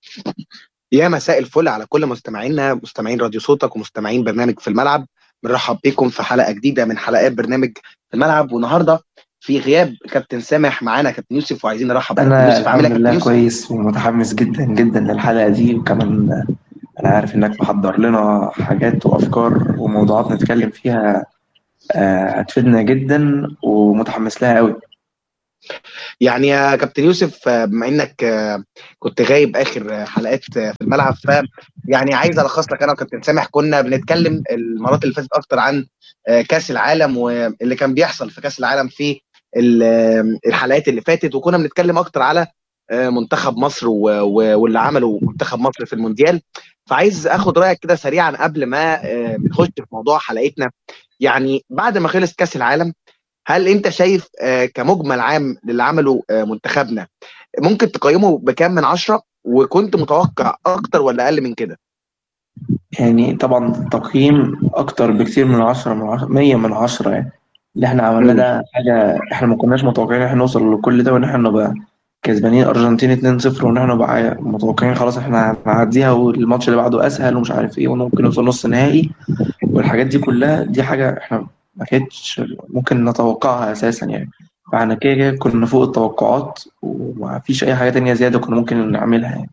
يا مساء الفل على كل مستمعينا مستمعين راديو صوتك ومستمعين برنامج في الملعب بنرحب بكم في حلقه جديده من حلقات برنامج في الملعب والنهارده في غياب كابتن سامح معانا كابتن يوسف وعايزين نرحب انا يوسف عامل الحمد ايه يا لله كابتن يوسف؟ كويس ومتحمس جدا جدا للحلقة دي وكمان انا عارف انك محضر لنا حاجات وافكار وموضوعات نتكلم فيها آه، هتفيدنا جدا ومتحمس لها قوي يعني يا كابتن يوسف آه، بما انك آه، كنت غايب اخر آه، حلقات آه، في الملعب ف يعني عايز الخص لك انا وكابتن سامح كنا بنتكلم المرات اللي فاتت اكتر عن آه، كاس العالم واللي كان بيحصل في كاس العالم في ال- آه، الحلقات اللي فاتت وكنا بنتكلم اكتر على آه، منتخب مصر و- و- واللي عمله منتخب مصر في المونديال فعايز اخد رايك كده سريعا قبل ما آه، نخش في موضوع حلقتنا يعني بعد ما خلص كاس العالم هل انت شايف آه، كمجمل عام للي عمله آه، منتخبنا ممكن تقيمه بكام من عشرة وكنت متوقع اكتر ولا اقل من كده يعني طبعا التقييم اكتر بكتير من عشرة من عشرة مية من عشرة يعني اللي احنا عملناه مم. ده حاجة احنا ما كناش متوقعين ان احنا نوصل لكل ده وان احنا نبقى كسبانين ارجنتين 2-0 وان احنا نبقى متوقعين خلاص احنا هنعديها والماتش اللي بعده اسهل ومش عارف ايه وممكن نوصل نص نهائي والحاجات دي كلها دي حاجة احنا ما كانتش ممكن نتوقعها اساسا يعني فاحنا كده كده كنا فوق التوقعات وما فيش اي حاجة تانية زيادة كنا ممكن نعملها يعني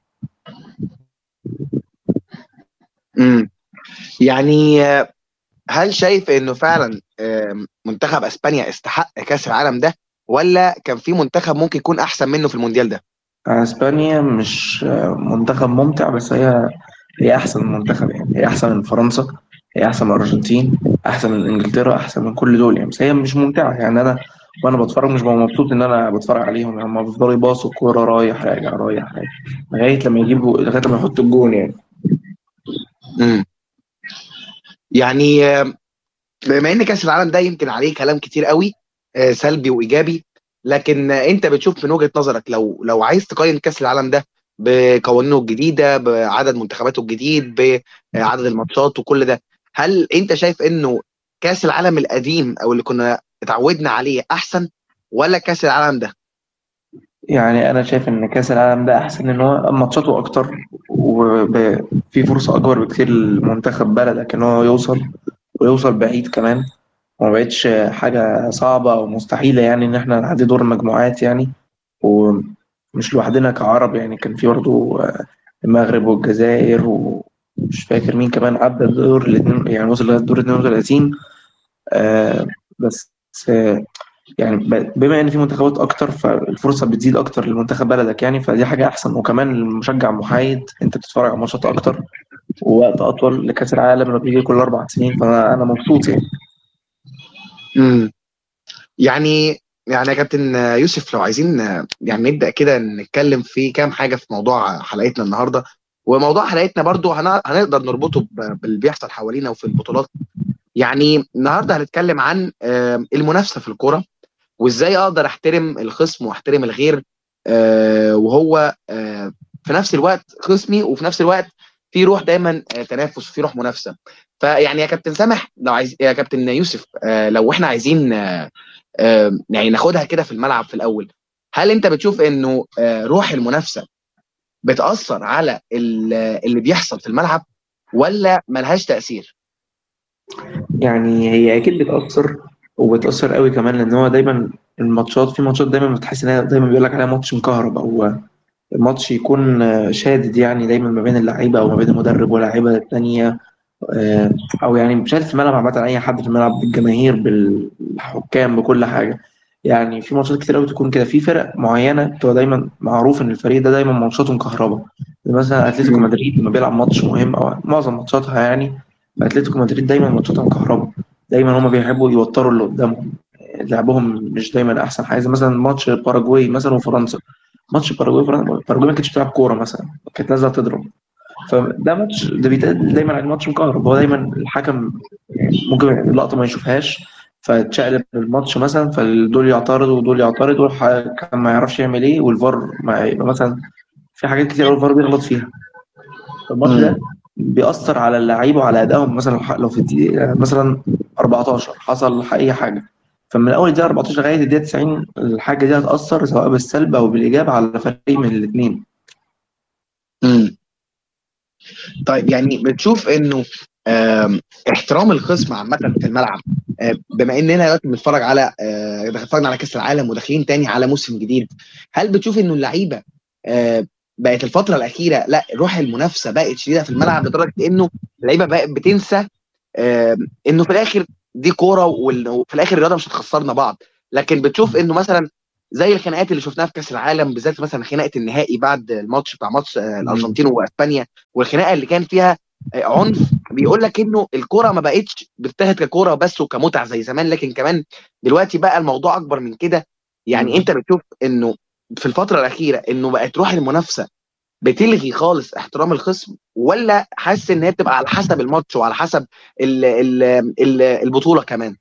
امم يعني آه، هل شايف انه فعلا آه، منتخب اسبانيا استحق كاس العالم ده ولا كان في منتخب ممكن يكون احسن منه في المونديال ده اسبانيا مش منتخب ممتع بس هي هي احسن منتخب يعني هي احسن من فرنسا هي احسن من الارجنتين احسن من انجلترا احسن من كل دول يعني بس هي مش ممتعه يعني انا وانا بتفرج مش ببقى مبسوط ان انا بتفرج عليهم هم بيفضلوا يباصوا الكوره رايح راجع رايح راجع لغايه لما يجيبوا لغايه لما يحطوا الجون يعني امم يعني آه، بما ان كاس العالم ده يمكن عليه كلام كتير قوي آه، سلبي وايجابي لكن آه، انت بتشوف من وجهة نظرك لو لو عايز تقيم كاس العالم ده بقوانينه الجديده بعدد منتخباته الجديد بعدد الماتشات وكل ده هل انت شايف انه كاس العالم القديم او اللي كنا اتعودنا عليه احسن ولا كاس العالم ده يعني انا شايف ان كاس العالم ده احسن ان هو ماتشاته اكتر وفي فرصه اكبر بكتير لمنتخب بلدك ان هو يوصل ويوصل بعيد كمان وما بقتش حاجه صعبه او مستحيله يعني ان احنا نعدي دور المجموعات يعني ومش لوحدنا كعرب يعني كان في برضه المغرب والجزائر ومش فاكر مين كمان عدى الدور الاثنين يعني وصل لغايه الدور 32 آه بس آه يعني ب- بما ان في منتخبات اكتر فالفرصه بتزيد اكتر لمنتخب بلدك يعني فدي حاجه احسن وكمان المشجع محايد انت بتتفرج على ماتشات اكتر ووقت اطول لكاس العالم اللي بيجي كل اربع سنين فانا انا مبسوط يعني امم يعني يعني يا كابتن يوسف لو عايزين يعني نبدأ كده نتكلم في كام حاجة في موضوع حلقتنا النهاردة وموضوع حلقتنا برضو هن- هنقدر نربطه ب- باللي بيحصل حوالينا وفي البطولات يعني النهاردة هنتكلم عن آه، المنافسة في الكورة وازاي اقدر احترم الخصم واحترم الغير آه، وهو آه، في نفس الوقت خصمي وفي نفس الوقت في روح دايما آه، تنافس وفي روح منافسة فيعني يا كابتن سامح لو عايز يا كابتن يوسف آه، لو احنا عايزين آه، آه، يعني ناخدها كده في الملعب في الاول هل انت بتشوف انه آه، روح المنافسه بتاثر على ال- اللي بيحصل في الملعب ولا ملهاش تاثير يعني هي اكيد بتاثر وبتاثر قوي كمان لان هو دايما الماتشات في ماتشات دايما بتحس ان هي دايما بيقول لك عليها ماتش مكهرب او الماتش يكون آه، شادد يعني دايما ما بين اللعيبه او ما بين المدرب واللعيبه التانيه آه، او يعني شادد في الملعب عامه اي حد في الملعب بالجماهير بالحكام بكل حاجه يعني في ماتشات كتير قوي تكون كده في فرق معينه بتبقى دايما معروف ان الفريق ده دايما ماتشاته مكهربه مثلا اتلتيكو مم. مدريد لما بيلعب ماتش مهم او معظم ماتشاتها يعني اتلتيكو مدريد دايما ماتشاتها مكهربه دايما هما بيحبوا يوتروا اللي قدامهم لعبهم مش دايما احسن حاجه زي مثلا ماتش باراجواي مثلا وفرنسا ماتش باراجواي وفرنسا باراجواي ما كانتش بتلعب كوره مثلا كانت نازله تضرب فده ماتش ده بيتقال دايما على ماتش مكهرب هو دايما الحكم يعني ممكن اللقطه ما يشوفهاش فتشقلب الماتش مثلا فدول يعترضوا ودول يعترضوا والحكم ما يعرفش يعمل ايه والفار ما يبقى مثلا في حاجات كتير قوي الفار بيغلط فيها الماتش ده بيأثر على اللعيبه وعلى ادائهم مثلا لو في الدقيقه مثلا 14 حصل اي حاجه فمن اول الدقيقه 14 لغايه الدقيقه 90 الحاجه دي هتأثر سواء بالسلب او بالايجاب على فريق من الاثنين امم طيب يعني بتشوف انه آم، احترام الخصم عامة في الملعب آه، بما اننا دلوقتي بنتفرج على آه، اتفرجنا على كأس العالم وداخلين تاني على موسم جديد هل بتشوف انه اللعيبة آه، بقت الفترة الأخيرة لا روح المنافسة بقت شديدة في الملعب لدرجة انه اللعيبة بقت بتنسى آم، انه في الاخر دي كورة وال- وفي الاخر الرياضة مش هتخسرنا بعض لكن بتشوف انه مثلا زي الخناقات اللي شفناها في كأس العالم بالذات مثلا خناقة النهائي بعد الماتش بتاع ماتش آه، الأرجنتين واسبانيا والخناقة اللي كان فيها عنف بيقول لك انه الكوره ما بقتش بتتاخد ككوره بس وكمتعه زي زمان لكن كمان دلوقتي بقى الموضوع اكبر من كده يعني مم. انت بتشوف انه في الفتره الاخيره انه بقت روح المنافسه بتلغي خالص احترام الخصم ولا حاسس ان هي بتبقى على حسب الماتش وعلى حسب ال ال ال البطوله كمان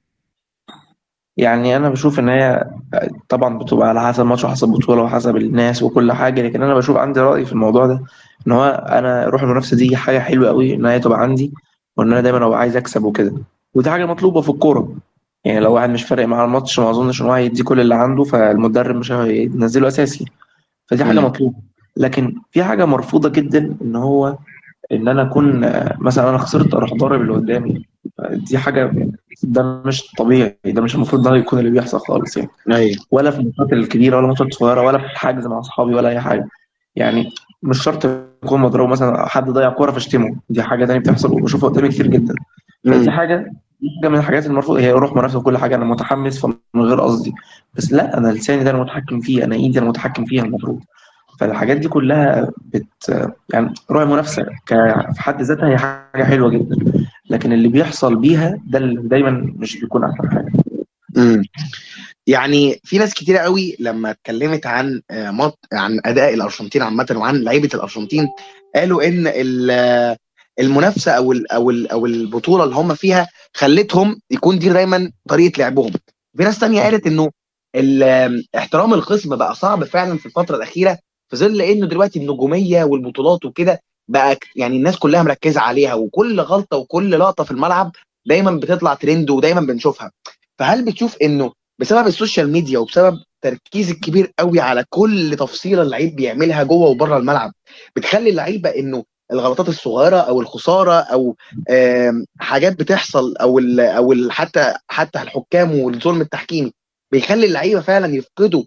يعني انا بشوف ان هي طبعا بتبقى على حسب الماتش وحسب البطوله وحسب الناس وكل حاجه لكن انا بشوف عندي راي في الموضوع ده ان هو انا روح المنافسه دي حاجه حلوه قوي ان هي تبقى عندي وان انا دايما ابقى عايز اكسب وكده ودي حاجه مطلوبه في الكوره يعني لو واحد مش فارق معاه الماتش ما اظنش ان هو هيدي كل اللي عنده فالمدرب مش هينزله اساسي فدي حاجه مم. مطلوبه لكن في حاجه مرفوضه جدا ان هو ان انا اكون آه، مثلا انا خسرت اروح ضارب اللي قدامي دي حاجه ده مش طبيعي ده مش المفروض ده يكون اللي بيحصل خالص يعني ايوه ولا في الماتشات الكبيره ولا الماتشات الصغيره ولا في الحجز مع اصحابي ولا اي حاجه يعني مش شرط يكون مضروب مثلا حد ضيع كوره فاشتمه دي حاجه تانية بتحصل وبشوفها قدامي كتير جدا فدي مم. حاجه دي حاجه من الحاجات المرفوضه هي روح منافسه وكل حاجه انا متحمس فمن غير قصدي بس لا انا لساني ده انا متحكم فيه انا ايدي انا متحكم فيها المفروض فالحاجات دي كلها بت يعني روح المنافسه ك... في حد ذاتها هي حاجه حلوه جدا لكن اللي بيحصل بيها ده اللي دايما مش بيكون احسن حاجه مم. يعني في ناس كتيرة قوي لما اتكلمت عن آه، مط... عن اداء الارجنتين عامه وعن لعيبه الارجنتين قالوا ان ال- آه، المنافسه او ال... او ال... او البطوله اللي هم فيها خلتهم يكون دي دايما طريقه لعبهم في ناس تانية قالت انه ال... آه، احترام الخصم بقى صعب فعلا في الفتره الاخيره في ظل انه دلوقتي النجوميه والبطولات وكده بقى ك- يعني الناس كلها مركزه عليها وكل غلطه وكل لقطه في الملعب دايما بتطلع ترند ودايما بنشوفها فهل بتشوف انه بسبب السوشيال ميديا وبسبب التركيز الكبير قوي على كل تفصيله اللعيب بيعملها جوه وبره الملعب بتخلي اللعيبه انه الغلطات الصغيره او الخساره او آم، حاجات بتحصل او ال او ال حتى حتى الحكام والظلم التحكيمي بيخلي اللعيبه فعلا يفقدوا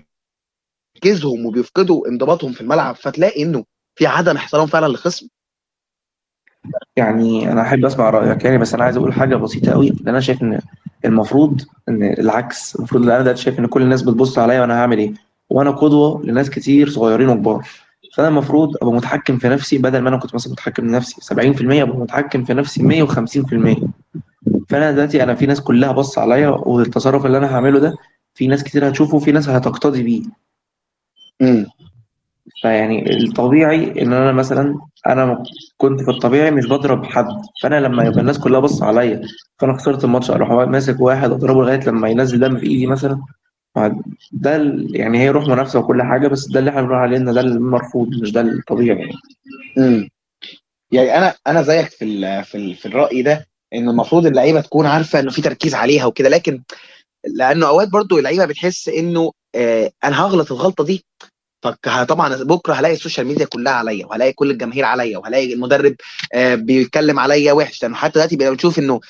تركيزهم وبيفقدوا انضباطهم في الملعب فتلاقي انه في عدم احترام فعلا للخصم يعني انا احب اسمع رايك يعني بس انا عايز اقول حاجه بسيطه قوي لان انا شايف ان المفروض ان العكس المفروض ان انا دلوقتي شايف ان كل الناس بتبص عليا وانا هعمل ايه وانا قدوه لناس كتير صغيرين وكبار فانا المفروض ابقى متحكم في نفسي بدل ما انا كنت مثلا متحكم في نفسي 70% ابقى متحكم في نفسي 150% فانا دلوقتي انا في ناس كلها بص عليا والتصرف اللي انا هعمله ده في ناس كتير هتشوفه وفي ناس هتقتدي بيه امم فيعني الطبيعي ان انا مثلا انا كنت في الطبيعي مش بضرب حد فانا لما يبقى الناس كلها بص عليا فانا خسرت الماتش اروح ماسك واحد اضربه لغايه لما ينزل دم في ايدي مثلا ما ده ال- يعني هي روح منافسه وكل حاجه بس ده اللي احنا بنقول عليه ان ده المرفوض مش ده الطبيعي يعني امم يعني انا انا زيك في ال في ال في الراي ده ان المفروض اللعيبه تكون عارفه انه في تركيز عليها وكده لكن لانه اوقات برضو اللعيبه بتحس انه آه انا هغلط الغلطه دي فطبعا بكره هلاقي السوشيال ميديا كلها عليا وهلاقي كل الجماهير عليا وهلاقي المدرب آه بيتكلم عليا وحش لانه حتى دلوقتي بقينا بنشوف انه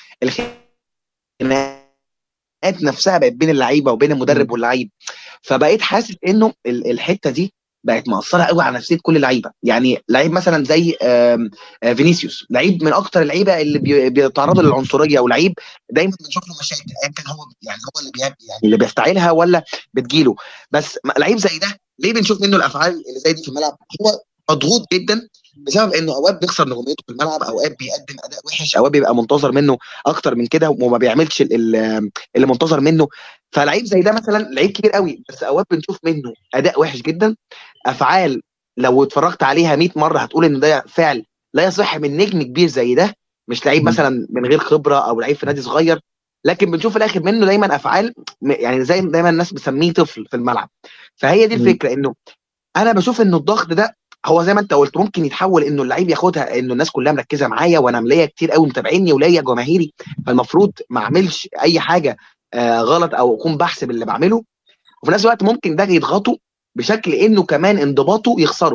الخناقات نفسها بقت بين اللعيبه وبين المدرب واللعيب فبقيت حاسس انه ال- الحته دي بقت مأثره قوي على نفسيه كل اللعيبه يعني لعيب مثلا زي آم، آه، فينيسيوس لعيب من اكتر اللعيبه اللي بي- بيتعرضوا للعنصريه ولعيب دايما بنشوف له مشاكل ايا كان هو يعني هو اللي بيعمل يعني اللي بيفتعلها ولا بتجيله بس م- لعيب زي ده ليه بنشوف منه الافعال اللي زي دي في الملعب هو مضغوط جدا بسبب انه اوقات بيخسر نجوميته في الملعب اوقات بيقدم اداء وحش اوقات بيبقى منتظر منه اكتر من كده وما بيعملش ال- ال- اللي منتظر منه فلعيب زي ده مثلا لعيب كبير قوي بس اوقات بنشوف منه اداء وحش جدا افعال لو اتفرجت عليها 100 مره هتقول ان ده فعل لا يصح من نجم كبير زي ده مش لعيب مم. مثلا من غير خبره او لعيب في نادي صغير لكن بنشوف في الاخر منه دايما افعال م- يعني زي دايما الناس بتسميه طفل في الملعب فهي دي مم. الفكره انه انا بشوف انه الضغط ده هو زي ما انت قلت ممكن يتحول انه اللعيب ياخدها انه الناس كلها مركزه معايا وانا ليا كتير قوي متابعيني وليا جماهيري فالمفروض ما اعملش اي حاجه آه غلط او اكون بحسب اللي بعمله وفي نفس الوقت ممكن ده يضغطه بشكل انه كمان انضباطه يخسره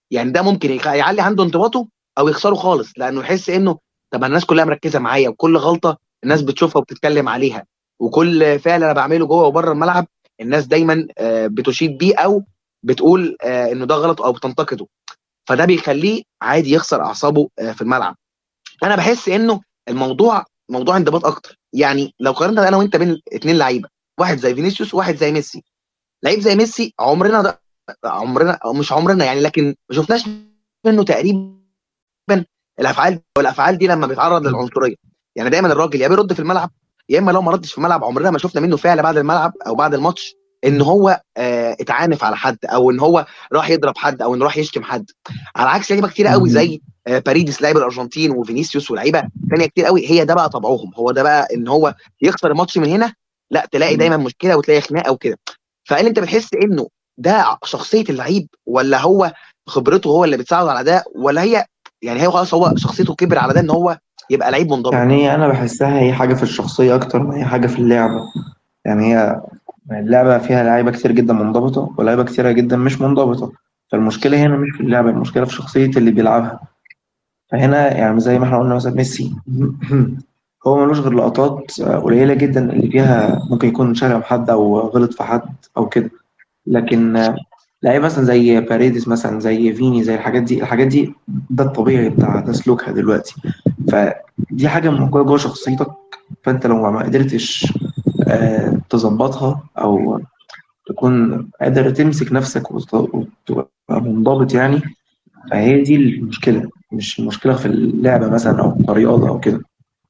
يعني ده ممكن يخ- يعلي عنده انضباطه او يخسره خالص لانه يحس انه طب الناس كلها مركزه معايا وكل غلطه الناس بتشوفها وبتتكلم عليها وكل فعل انا بعمله جوه وبره الملعب الناس دايما آه، بتشيد بيه او بتقول آه، انه ده غلط او بتنتقده فده بيخليه عادي يخسر اعصابه آه، في الملعب انا بحس انه الموضوع موضوع انضباط اكتر يعني لو قارنا انا وانت بين اتنين لعيبه واحد زي فينيسيوس وواحد زي ميسي لعيب زي ميسي عمرنا ده عمرنا أو مش عمرنا يعني لكن ما شفناش منه تقريبا الافعال والافعال دي لما بيتعرض للعنصريه يعني دايما الراجل يا بيرد في الملعب يا اما لو ما ردش في الملعب عمرنا ما شفنا منه فعل بعد الملعب او بعد الماتش ان هو آه اتعانف على حد او ان هو راح يضرب حد او انه راح يشتم حد على عكس لعيبه كتير قوي زي آه باريديس لاعب الارجنتين وفينيسيوس ولاعيبه ثانيه كتير قوي هي ده بقى طبعهم هو ده بقى ان هو يخسر الماتش من هنا لا تلاقي دايما مشكله وتلاقي خناقه وكده فهل انت بتحس انه ده شخصيه اللعيب ولا هو خبرته هو اللي بتساعده على ده ولا هي يعني هي خلاص هو شخصيته كبر على ده ان هو يبقى لعيب منضبط يعني أنا بحسها هي حاجة في الشخصية أكتر ما هي حاجة في اللعبة يعني هي اللعبة فيها لعيبة كتير جدا منضبطة ولاعيبة كتيرة جدا مش منضبطة فالمشكلة هنا مش في اللعبة المشكلة في شخصية اللي بيلعبها فهنا يعني زي ما احنا قلنا مثلا ميسي هو ملوش غير لقطات قليلة جدا اللي فيها ممكن يكون شتم حد أو غلط في حد أو كده لكن لعيبة مثلا زي باريديس مثلا زي فيني زي الحاجات دي الحاجات دي ده الطبيعي بتاع ده سلوكها دلوقتي فدي حاجة موجودة جوه شخصيتك فأنت لو ما قدرتش آه، تظبطها أو تكون قادر تمسك نفسك وت- وتبقى منضبط يعني فهي دي المشكلة مش المشكلة في اللعبة مثلا أو في الرياضة أو كده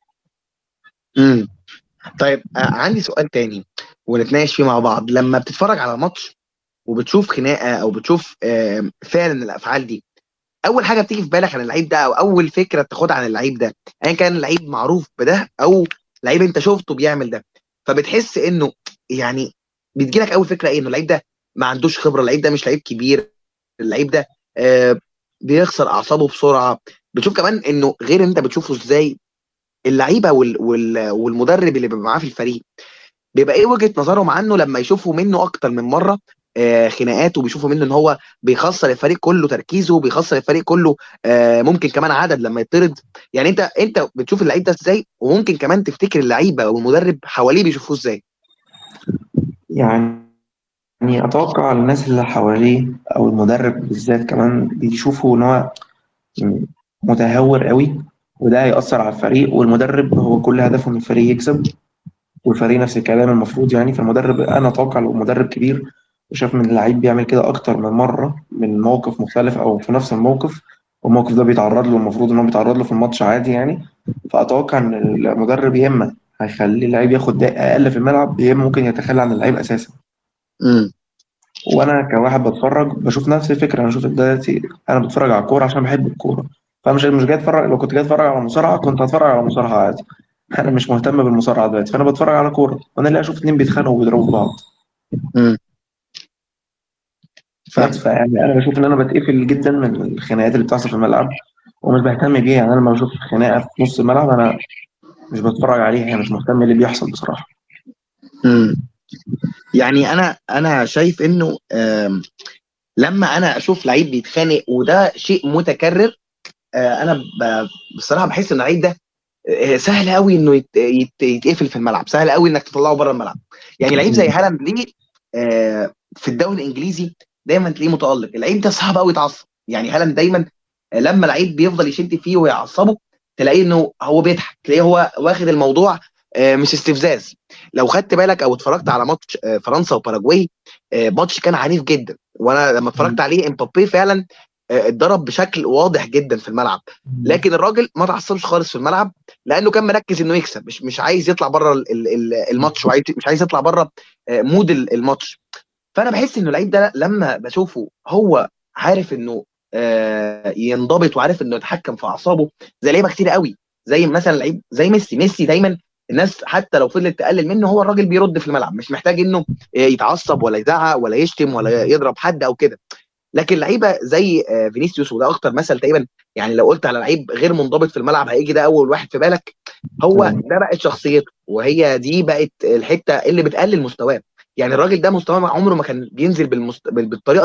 امم طيب آه عندي سؤال تاني ونتناقش فيه مع بعض لما بتتفرج على ماتش وبتشوف خناقه او بتشوف آه فعل من الافعال دي اول حاجه بتيجي في بالك عن اللعيب ده او اول فكره بتاخدها عن اللعيب ده ايا كان لعيب معروف بده او لعيب انت شفته بيعمل ده فبتحس انه يعني بتجيلك اول فكره ايه انه اللعيب ده ما عندوش خبره اللعيب ده مش لعيب كبير اللعيب ده آه بيخسر اعصابه بسرعه بتشوف كمان انه غير انت بتشوفه ازاي اللعيبه وال وال والمدرب اللي بيبقى معاه في الفريق بيبقى ايه وجهه نظرهم عنه لما يشوفوا منه اكتر من مره آه خناقات وبيشوفوا منه ان هو بيخسر الفريق كله تركيزه بيخسر الفريق كله آه ممكن كمان عدد لما يطرد يعني انت انت بتشوف اللعيب ده ازاي وممكن كمان تفتكر اللعيبه والمدرب حواليه بيشوفوه ازاي يعني يعني أتوقع الناس اللي حواليه أو المدرب بالذات كمان بيشوفوا إن هو متهور قوي وده هيأثر على الفريق والمدرب هو كل هدفه إن الفريق يكسب والفريق نفس الكلام المفروض يعني فالمدرب أنا أتوقع لو مدرب كبير وشاف من اللعيب بيعمل كده أكتر من مرة من موقف مختلف أو في نفس الموقف والموقف ده بيتعرض له المفروض إن هو بيتعرض له في الماتش عادي يعني فأتوقع إن المدرب يا إما هيخلي اللعيب ياخد دقائق أقل في الملعب يا إما ممكن يتخلى عن اللعيب أساسا امم وانا كواحد بتفرج بشوف نفس الفكره انا شوف دلوقتي انا بتفرج على الكوره عشان بحب الكوره فانا مش مش جاي اتفرج لو كنت جاي اتفرج على مصارعه كنت هتفرج على مصارعه عادي انا مش مهتم بالمصارعه دلوقتي فانا بتفرج على كوره وانا اللي اشوف اتنين بيتخانقوا وبيضربوا في بعض امم بس فيعني انا بشوف ان انا بتقفل جدا من الخناقات اللي بتحصل في الملعب ومش بهتم بيها يعني انا لما بشوف خناقه في نص الملعب انا مش بتفرج عليها يعني مش مهتم اللي بيحصل بصراحه امم يعني انا انا شايف انه آم، لما انا اشوف لعيب بيتخانق وده شيء متكرر آه، انا ب- بصراحه بحس ان اللعيب ده آه، سهل قوي انه يت- يت- يتقفل في الملعب سهل قوي انك تطلعه بره الملعب يعني لعيب زي هالاند ليه آه، في الدوري الانجليزي دايما تلاقيه متالق اللعيب ده صعب قوي يتعصب يعني هالاند دايما آه، لما لعيب بيفضل يشد فيه ويعصبه تلاقيه انه هو بيضحك تلاقيه هو واخد الموضوع آه، مش استفزاز لو خدت بالك او اتفرجت على ماتش آه، فرنسا وباراجواي آه، ماتش كان عنيف جدا وانا لما اتفرجت عليه امبابي فعلا آه، اتضرب بشكل واضح جدا في الملعب لكن الراجل ما تعصبش خالص في الملعب لانه كان مركز انه يكسب مش مش عايز يطلع بره ال- ال- ال- الماتش وعايز مش عايز يطلع بره آه، مود ال- الماتش فانا بحس انه اللعيب ده لما بشوفه هو عارف انه آه، ينضبط وعارف انه يتحكم في اعصابه زي لعيبه كتير قوي زي مثلا لعيب زي ميسي ميسي دايما الناس حتى لو فضلت تقلل منه هو الراجل بيرد في الملعب مش محتاج انه آه، يتعصب ولا يزعق ولا يشتم ولا يضرب حد او كده لكن لعيبه زي آه، فينيسيوس وده اكتر مثل تقريبا يعني لو قلت على لعيب غير منضبط في الملعب هيجي ده اول واحد في بالك هو مم. ده بقت شخصيته وهي دي بقت الحته اللي بتقلل مستواه يعني الراجل ده مستواه عمره ما كان بينزل بالمست... بال- بالطريقه دي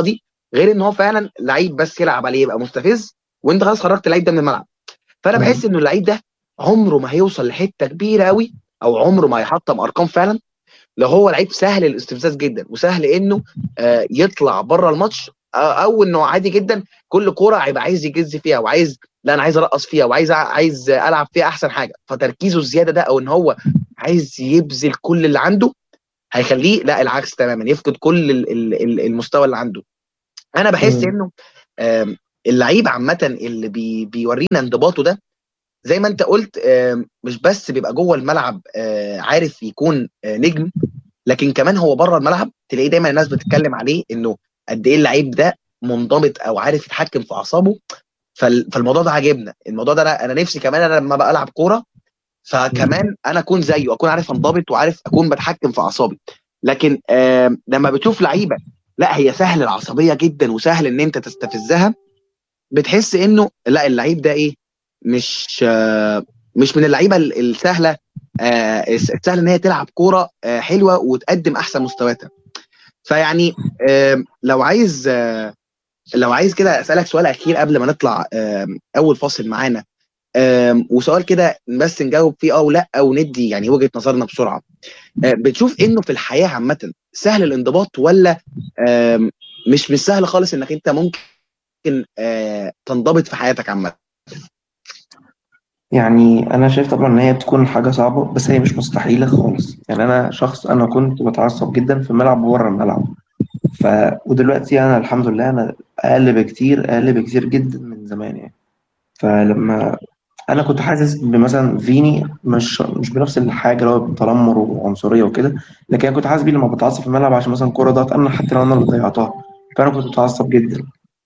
غير ان هو فعلا لعيب بس يلعب عليه يبقى مستفز وانت خلاص خرجت اللعيب ده من الملعب فانا مم. بحس انه اللعيب ده عمره ما هيوصل لحته كبيره قوي او عمره ما هيحطم ارقام فعلا لو هو لعيب سهل الاستفزاز جدا وسهل انه آه، يطلع بره الماتش آه، او انه عادي جدا كل كوره هيبقى عايز يجز فيها وعايز لا انا عايز ارقص فيها وعايز عايز العب فيها احسن حاجه فتركيزه الزياده ده او ان هو عايز يبذل كل اللي عنده هيخليه لا العكس تماما يفقد كل ال- ال- ال- المستوى اللي عنده انا بحس مم. انه آم، اللعيب عامه اللي بي بيورينا انضباطه ده زي ما انت قلت آم، مش بس بيبقى جوه الملعب آه، عارف يكون آه، نجم لكن كمان هو بره الملعب تلاقيه دايما الناس بتتكلم عليه انه قد ايه اللعيب ده منضبط او عارف يتحكم في اعصابه فال- فالموضوع ده عاجبنا الموضوع ده انا انا نفسي كمان انا لما بقى العب كوره فكمان انا اكون زيه اكون عارف انضبط وعارف اكون بتحكم في اعصابي لكن آم، لما بتشوف لعيبه لا هي سهل العصبيه جدا وسهل ان انت تستفزها بتحس انه لا اللعيب ده ايه مش آه، مش من اللعيبه ال- السهله آه، السهل ان هي تلعب كوره آه، حلوه وتقدم احسن مستوياتها فيعني آم، لو عايز آه، لو عايز كده اسالك سؤال اخير قبل ما نطلع آم، اول فاصل معانا آم، وسؤال كده بس نجاوب فيه اه ولا او ندي يعني وجهه نظرنا بسرعه آه، بتشوف انه في الحياه عامه سهل الانضباط ولا آم، مش مش سهل خالص انك انت ممكن آه، تنضبط في حياتك عامه يعني انا شايف طبعا ان هي بتكون حاجه صعبه بس هي مش مستحيله خالص يعني انا شخص انا كنت بتعصب جدا في الملعب وبره الملعب ف ودلوقتي انا الحمد لله انا اقل بكتير اقل بكتير جدا من زمان يعني فلما انا كنت حاسس بمثلا فيني مش مش بنفس الحاجه اللي هو تنمر وعنصريه وكده لكن انا كنت حاسس بيه لما بتعصب في الملعب عشان مثلا كوره ضاعت انا حتى لو انا اللي ضيعتها فانا كنت متعصب جدا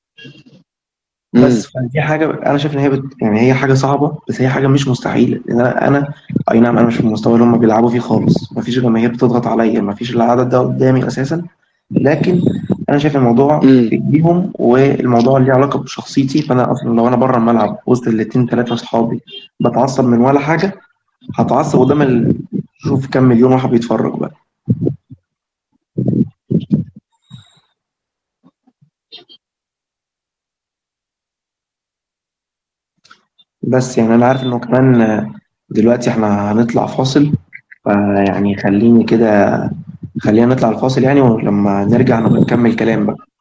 بس فدي حاجه انا شايف ان هي بت... يعني هي حاجه صعبه بس هي حاجه مش مستحيله لان انا انا اي نعم انا مش في المستوى اللي هم بيلعبوا فيه خالص مفيش جماهير بتضغط عليا مفيش العدد ده قدامي اساسا لكن انا شايف الموضوع مم. في ايديهم والموضوع اللي علاقه بشخصيتي فانا اصلا لو انا بره الملعب وسط الاتنين تلاته اصحابي بتعصب من ولا حاجه هتعصب قدام ال... شوف كام مليون واحد بيتفرج بقى بس يعني انا عارف انه كمان آه، دلوقتي احنا هنطلع فاصل فيعني خليني كده خلينا نطلع الفاصل يعني ولما نرجع نبقى نكمل كلام بقى